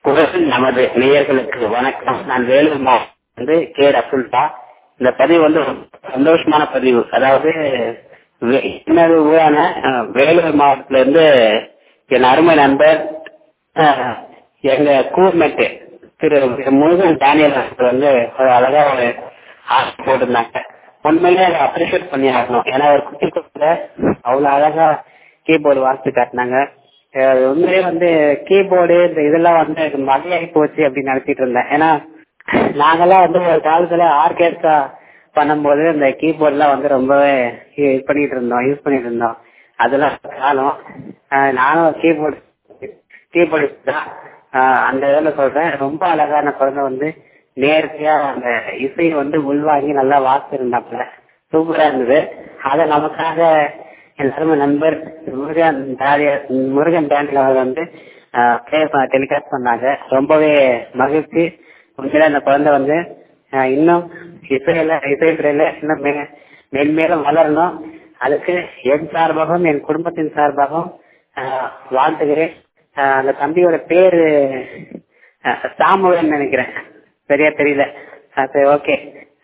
குரல் நமது நேயர்களுக்கு வணக்கம் நான் வேலூர் மாவட்டம் வந்து கே ரசுல்தா இந்த பதிவு வந்து ஒரு சந்தோஷமான பதிவு அதாவது வே- என்னது ஊரான அஹ், வேலூர் மாவட்டத்துல இருந்து என் அருமை நண்பர் அஹ், எங்க கூர்மெட்டு திரு முருகன் டேனியல் அவர்கள் வந்து ஒரு அழகா ஒரு ஆர்ட் போட்டிருந்தாங்க உண்மையிலே அதை அப்ரிஷியேட் பண்ணி ஆகணும் ஏன்னா ஒரு குட்டி குட்டில அவ்வளவு அழகா கீபோர்டு வாசித்து காட்டினாங்க அஹ் உண்மையிலே வந்து கீபோர்டு இந்த இதெல்லாம் வந்து எனக்கு மகையாகி போச்சு அப்படின்னு நினைச்சிட்டு இருந்தேன் ஏன்னா நாங்கெல்லாம் வந்து ஒரு காலத்துல ஆர்கெஸ்ட்ரா பண்ணும்போது இந்த கீபோர்ட்லாம் வந்து ரொம்பவே இது பண்ணிட்டு இருந்தோம் யூஸ் பண்ணிட்டு இருந்தோம் அதெல்லாம் காலம் அஹ் நானும் கீபோர்டு கீபோர்டு தான் அஹ் அந்த இதுல சொல்றேன் ரொம்ப அழகான குழந்தை வந்து நேர்த்தியா அந்த இசையை வந்து உள்வாங்கி நல்லா வாசிச்சிருந்தாப்புல சூப்பரா இருந்தது அதை நமக்காக எல்லாருமே நண்பர் முருகன் டாலியர் முருகன் டான்ஸ்ல அவர் வந்து டெலிகாஸ்ட் பண்ணாங்க ரொம்பவே மகிழ்ச்சி உண்மையில அந்த குழந்தை வந்து ஆஹ் இன்னும் இசையில இசைத்துறையில இன்னும் மே- மென்மேலும் வளரணும் அதுக்கு என் சார்பாகவும் என் குடும்பத்தின் சார்பாகவும் ஆஹ் வாழ்த்துகிறேன் ஆஹ் அந்த தம்பியோட பேரு ஆஹ் சாமுவேல் நினைக்கிறேன் சரியா தெரியல ஆஹ் சரி ஓகே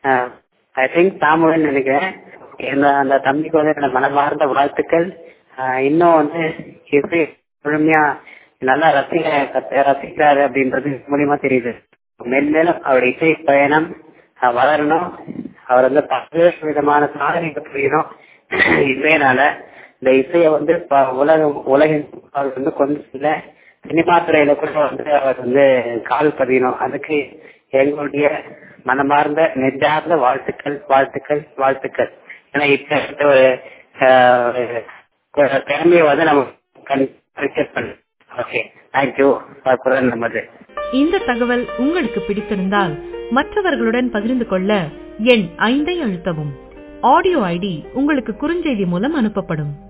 ஐ திங்க் சாமுவேல் நினைக்கிறேன் இந்த அந்த தம்பிக்கு வந்து என்னோட மனமார்ந்த வாழ்த்துக்கள் ஆஹ் இன்னும் வந்து இசை முழுமையா நல்லா ரசிக ரசிக்கிறாரு அப்படின்றது மூலியமா தெரியுது மென்மேலும் அவருடைய இசை பயணம் ஆஹ் வளரணும் அவர் வந்து பல்வேறு விதமான சாதனைகள் புரியணும் இசையினால இந்த இசையை வந்து ப- உலகம் உலகின் அவர் வந்து கொண்டு செல்ல சினிமா துறையில கூட வந்து அவர் வந்து கால் பதியணும் அதுக்கு எங்களுடைய மனமார்ந்த நெஞ்சார்ந்த வாழ்த்துக்கள் வாழ்த்துக்கள் வாழ்த்துக்கள் ஏன்னா இப்ப ஒரு ஆஹ், ஒரு திறமையை வந்து நம்ம கன்செப்ட் பண்ணு ஓகே தேங்க்யூ ஃபார் குரல் நமது இந்த தகவல் உங்களுக்கு பிடித்திருந்தால் மற்றவர்களுடன் பகிர்ந்து கொள்ள எண் ஐந்தை அழுத்தவும் ஆடியோ ஐடி உங்களுக்கு குறுஞ்செய்தி மூலம் அனுப்பப்படும்